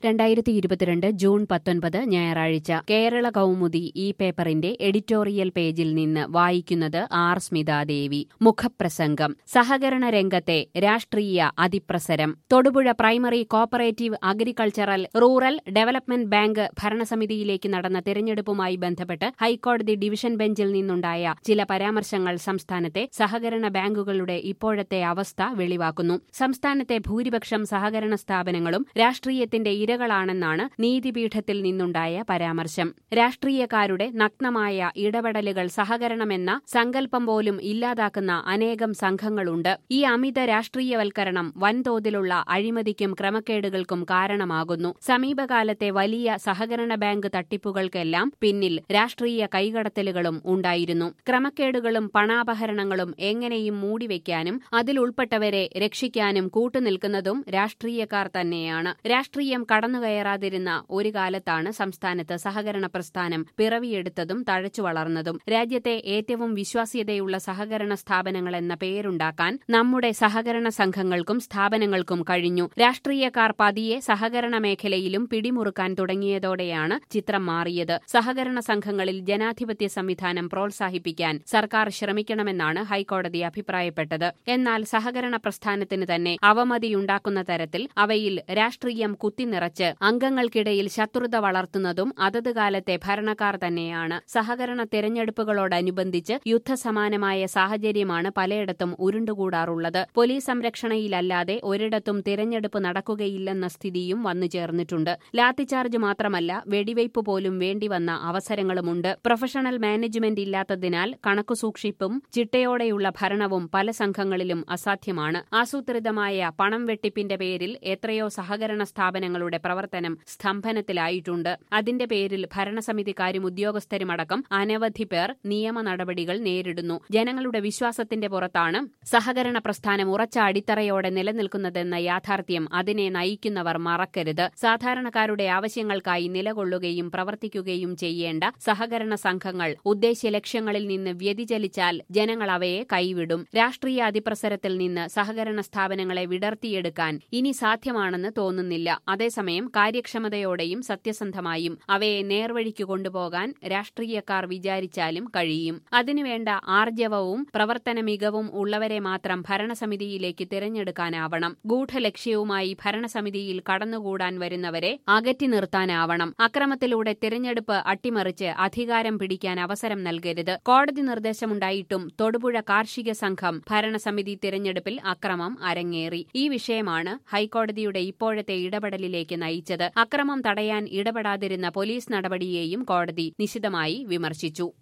രണ്ടായിരത്തി ഇരുപത്തിരണ്ട് ജൂൺ പത്തൊൻപത് ഞായറാഴ്ച കേരള കൗമുദി ഈ പേപ്പറിന്റെ എഡിറ്റോറിയൽ പേജിൽ നിന്ന് വായിക്കുന്നത് ആർ സ്മിതാദേവി മുഖപ്രസംഗം സഹകരണ രംഗത്തെ രാഷ്ട്രീയ അതിപ്രസരം Thodupuzha primary cooperative agricultural rural development bank ഭരണസമിതിയിലേക്ക് നടന്ന തെരഞ്ഞെടുപ്പുമായി ബന്ധപ്പെട്ട് ഹൈക്കോടതി ഡിവിഷൻ ബെഞ്ചിൽ നിന്നുണ്ടായ ചില പരാമർശങ്ങൾ സംസ്ഥാനത്തെ സഹകരണ ബാങ്കുകളുടെ ഇപ്പോഴത്തെ അവസ്ഥ വെളിവാക്കുന്നു സംസ്ഥാനത്തെ ഭൂരിപക്ഷം സഹകരണ സ്ഥാപനങ്ങളും രാഷ്ട്രീയത്തിന്റെ ഇരകളാണെന്നാണ് നീതിപീഠത്തിൽ നിന്നുണ്ടായ പരാമർശം രാഷ്ട്രീയക്കാരുടെ നഗ്നമായ ഇടപെടലുകൾ സഹകരണമെന്ന സങ്കല്പം പോലും ഇല്ലാതാക്കുന്ന അനേകം സംഘങ്ങളുണ്ട് ഈ അമിത രാഷ്ട്രീയവൽക്കരണം വൻതോതിലുള്ള അഴിമതിക്കും ക്രമക്കേടുകൾക്കും കാരണമാകുന്നു സമീപകാലത്തെ വലിയ സഹകരണ ബാങ്ക് തട്ടിപ്പുകൾക്കെല്ലാം പിന്നിൽ രാഷ്ട്രീയ കൈകടത്തലുകളും ഉണ്ടായിരുന്നു ക്രമക്കേടുകളും പണാപഹരണങ്ങളും എങ്ങനെയും മൂടിവെക്കാനും അതിലുൾപ്പെട്ടവരെ രക്ഷിക്കാനും കൂട്ടുനിൽക്കുന്നതും രാഷ്ട്രീയക്കാർ തന്നെയാണ് രാഷ്ട്രീയം കടന്നുകയറാതിരുന്ന ഒരു കാലത്താണ് സംസ്ഥാനത്ത് സഹകരണ പ്രസ്ഥാനം പിറവിയെടുത്തതും തഴച്ചു വളർന്നതും രാജ്യത്തെ ഏറ്റവും വിശ്വാസ്യതയുള്ള സഹകരണ സ്ഥാപനങ്ങൾ എന്ന പേരുണ്ടാക്കാൻ നമ്മുടെ സഹകരണ സംഘങ്ങൾക്കും സ്ഥാപനങ്ങൾക്കും കഴിഞ്ഞു രാഷ്ട്രീയക്കാർ പതിയെ സഹകരണ മേഖലയിലും പിടിമുറുക്കാൻ തുടങ്ങിയതോടെയാണ് ചിത്രം മാറിയത് സഹകരണ സംഘങ്ങളിൽ ജനാധിപത്യ സംവിധാനം പ്രോത്സാഹിപ്പിക്കാൻ സർക്കാർ ശ്രമിക്കണമെന്നാണ് ഹൈക്കോടതി അഭിപ്രായപ്പെട്ടത് എന്നാൽ സഹകരണ പ്രസ്ഥാനത്തിന് തന്നെ അവമതിയുണ്ടാക്കുന്ന തരത്തിൽ അവയിൽ രാഷ്ട്രീയം കുത്തിനിറച്ച് അംഗങ്ങൾക്കിടയിൽ ശത്രുത വളർത്തുന്നതും അതത് കാലത്തെ ഭരണക്കാർ തന്നെയാണ് സഹകരണ തെരഞ്ഞെടുപ്പുകളോടനുബന്ധിച്ച് യുദ്ധസമാനമായ സാഹചര്യമാണ് പലയിടത്തും ഉരുണ്ടുകൂടാറുള്ളത് പോലീസ് സംരക്ഷണയിലല്ലാതെ ഒരിടത്തും തിരഞ്ഞെടുപ്പ് നടക്കുകയില്ലെന്ന സ്ഥിതിയും വന്നു ചേർന്നിട്ടുണ്ട് ലാത്തിചാർജ് മാത്രമല്ല വെടിവയ്പ് പോലും വേണ്ടിവന്ന അവസരങ്ങളുമുണ്ട് പ്രൊഫഷണൽ മാനേജ്മെന്റ് ഇല്ലാത്തതിനാൽ കണക്കുസൂക്ഷിപ്പും ചിട്ടയോടെയുള്ള ഭരണവും പല സംഘങ്ങളിലും അസാധ്യമാണ് ആസൂത്രിതമായ പണം വെട്ടിപ്പിന്റെ പേരിൽ എത്രയോ സഹകരണ സ്ഥാപനങ്ങളുടെ പ്രവർത്തനം സ്തംഭനത്തിലായിട്ടുണ്ട് അതിന്റെ പേരിൽ ഭരണസമിതിക്കാരും ഉദ്യോഗസ്ഥരുമടക്കം അനവധി പേർ നിയമ നടപടികൾ നേരിടുന്നു ജനങ്ങളുടെ വിശ്വാസത്തിന്റെ പുറത്താണ് സഹകരണ പ്രസ്ഥാനം ഉറച്ച അടിത്തറയോടെ നിലനിൽക്കുന്നതെന്ന യാഥാർത്ഥ്യം അതിനെ നയിക്കുന്നവർ മറക്കരുത് സാധാരണക്കാരുടെ ആവശ്യങ്ങൾക്കായി നിലകൊള്ളുകയും പ്രവർത്തിക്കുകയും ചെയ്യേണ്ട സഹകരണ സംഘങ്ങൾ ഉദ്ദേശ്യ ലക്ഷ്യങ്ങളിൽ നിന്ന് വ്യതിചലിച്ചാൽ ജനങ്ങൾ അവയെ കൈവിടും രാഷ്ട്രീയ അതിപ്രസരത്തിൽ നിന്ന് സഹകരണ സ്ഥാപനങ്ങളെ വിടർത്തിയെടുക്കാൻ ഇനി സാധ്യമാണെന്ന് തോന്നുന്നില്ല അതേസമയം കാര്യക്ഷമതയോടെയും സത്യസന്ധമായും അവയെ നേർവഴിക്ക് കൊണ്ടുപോകാൻ രാഷ്ട്രീയക്കാർ വിചാരിച്ചാലും കഴിയും അതിനുവേണ്ട ആർജവവും പ്രവർത്തന മികവും ഉള്ളവരെ മാത്രം ഭരണസമിതിയിലേക്ക് തിരഞ്ഞെടുക്കാനാവണം ഗൂഢലക്ഷ്യവുമായി ഭരണസമിതിയിൽ കടന്നുകൂടാൻ വരുന്നവരെ അകറ്റി നിർത്താനാവണം അക്രമത്തിലൂടെ തിരഞ്ഞെടുപ്പ് അട്ടിമറിച്ച് അധികാരം പിടിക്കാൻ അവസരം നൽകരുത് കോടതി നിർദ്ദേശമുണ്ടായിട്ടും തൊടുപുഴ കാർഷിക സംഘം ഭരണസമിതി തിരഞ്ഞെടുപ്പിൽ അക്രമം അരങ്ങേറി ഈ വിഷയമാണ് ഹൈക്കോടതിയുടെ ഇപ്പോഴത്തെ ഇടപെടലിലേക്ക് നയിച്ചത് അക്രമം തടയാൻ ഇടപെടാതിരുന്ന പോലീസ് നടപടിയെയും കോടതി നിശിതമായി വിമർശിച്ചു